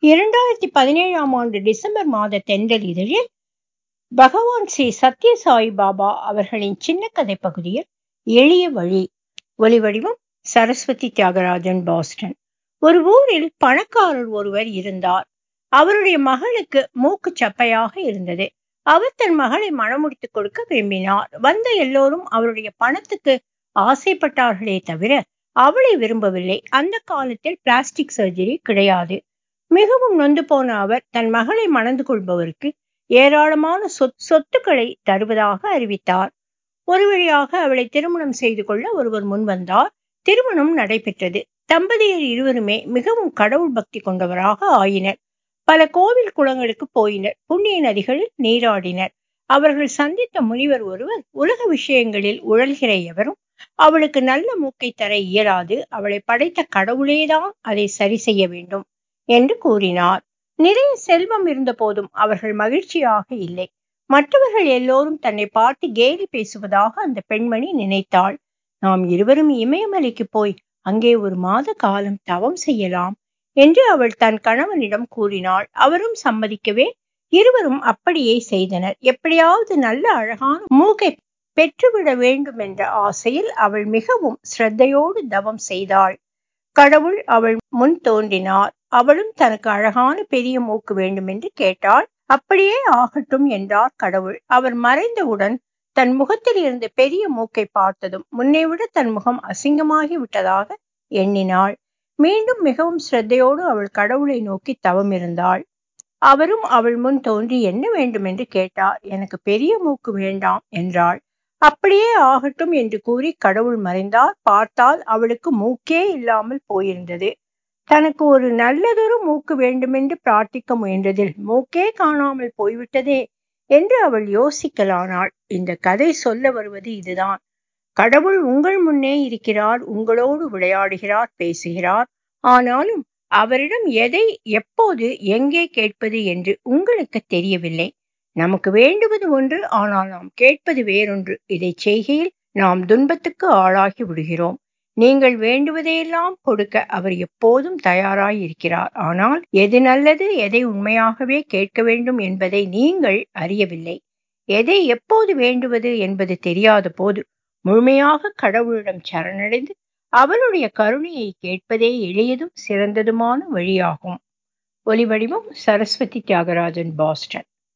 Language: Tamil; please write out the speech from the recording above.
இரண்டாயிரத்தி பதினேழாம் ஆண்டு டிசம்பர் மாத தென்றல் இதழில் பகவான் ஸ்ரீ சத்ய சாய் பாபா அவர்களின் சின்ன கதை பகுதியில் எளிய வழி ஒலிவடிவம் சரஸ்வதி தியாகராஜன் பாஸ்டன் ஒரு ஊரில் பணக்காரர் ஒருவர் இருந்தார் அவருடைய மகளுக்கு மூக்கு சப்பையாக இருந்தது அவர் தன் மகளை மணமுடித்துக் கொடுக்க விரும்பினார் வந்த எல்லோரும் அவருடைய பணத்துக்கு ஆசைப்பட்டார்களே தவிர அவளை விரும்பவில்லை அந்த காலத்தில் பிளாஸ்டிக் சர்ஜரி கிடையாது மிகவும் நொந்து போன அவர் தன் மகளை மணந்து கொள்பவருக்கு ஏராளமான சொத்துக்களை தருவதாக அறிவித்தார் ஒரு வழியாக அவளை திருமணம் செய்து கொள்ள ஒருவர் முன்வந்தார் திருமணம் நடைபெற்றது தம்பதியர் இருவருமே மிகவும் கடவுள் பக்தி கொண்டவராக ஆயினர் பல கோவில் குளங்களுக்கு போயினர் புண்ணிய நதிகளில் நீராடினர் அவர்கள் சந்தித்த முனிவர் ஒருவர் உலக விஷயங்களில் உழல்கிற எவரும் அவளுக்கு நல்ல மூக்கை தர இயலாது அவளை படைத்த கடவுளேதான் அதை சரி செய்ய வேண்டும் என்று கூறினார் நிறைய செல்வம் இருந்த போதும் அவர்கள் மகிழ்ச்சியாக இல்லை மற்றவர்கள் எல்லோரும் தன்னை பார்த்து கேலி பேசுவதாக அந்த பெண்மணி நினைத்தாள் நாம் இருவரும் இமயமலைக்கு போய் அங்கே ஒரு மாத காலம் தவம் செய்யலாம் என்று அவள் தன் கணவனிடம் கூறினாள் அவரும் சம்மதிக்கவே இருவரும் அப்படியே செய்தனர் எப்படியாவது நல்ல அழகான மூக்கை பெற்றுவிட வேண்டும் என்ற ஆசையில் அவள் மிகவும் ஸ்ரத்தையோடு தவம் செய்தாள் கடவுள் அவள் முன் தோன்றினார் அவளும் தனக்கு அழகான பெரிய மூக்கு வேண்டும் என்று கேட்டாள் அப்படியே ஆகட்டும் என்றார் கடவுள் அவர் மறைந்தவுடன் தன் முகத்தில் இருந்த பெரிய மூக்கை பார்த்ததும் முன்னை விட தன் முகம் அசிங்கமாகி விட்டதாக எண்ணினாள் மீண்டும் மிகவும் ஸ்ரத்தையோடு அவள் கடவுளை நோக்கி தவம் இருந்தாள் அவரும் அவள் முன் தோன்றி என்ன வேண்டும் என்று கேட்டார் எனக்கு பெரிய மூக்கு வேண்டாம் என்றாள் அப்படியே ஆகட்டும் என்று கூறி கடவுள் மறைந்தார் பார்த்தால் அவளுக்கு மூக்கே இல்லாமல் போயிருந்தது தனக்கு ஒரு நல்லதொரு மூக்கு வேண்டுமென்று பிரார்த்திக்க முயன்றதில் மூக்கே காணாமல் போய்விட்டதே என்று அவள் யோசிக்கலானாள் இந்த கதை சொல்ல வருவது இதுதான் கடவுள் உங்கள் முன்னே இருக்கிறார் உங்களோடு விளையாடுகிறார் பேசுகிறார் ஆனாலும் அவரிடம் எதை எப்போது எங்கே கேட்பது என்று உங்களுக்கு தெரியவில்லை நமக்கு வேண்டுவது ஒன்று ஆனால் நாம் கேட்பது வேறொன்று இதை செய்கையில் நாம் துன்பத்துக்கு ஆளாகி விடுகிறோம் நீங்கள் வேண்டுவதையெல்லாம் கொடுக்க அவர் எப்போதும் தயாராய் இருக்கிறார் ஆனால் எது நல்லது எதை உண்மையாகவே கேட்க வேண்டும் என்பதை நீங்கள் அறியவில்லை எதை எப்போது வேண்டுவது என்பது தெரியாத போது முழுமையாக கடவுளிடம் சரணடைந்து அவருடைய கருணையை கேட்பதே எளியதும் சிறந்ததுமான வழியாகும் ஒலிவடிவம் சரஸ்வதி தியாகராஜன் பாஸ்டன்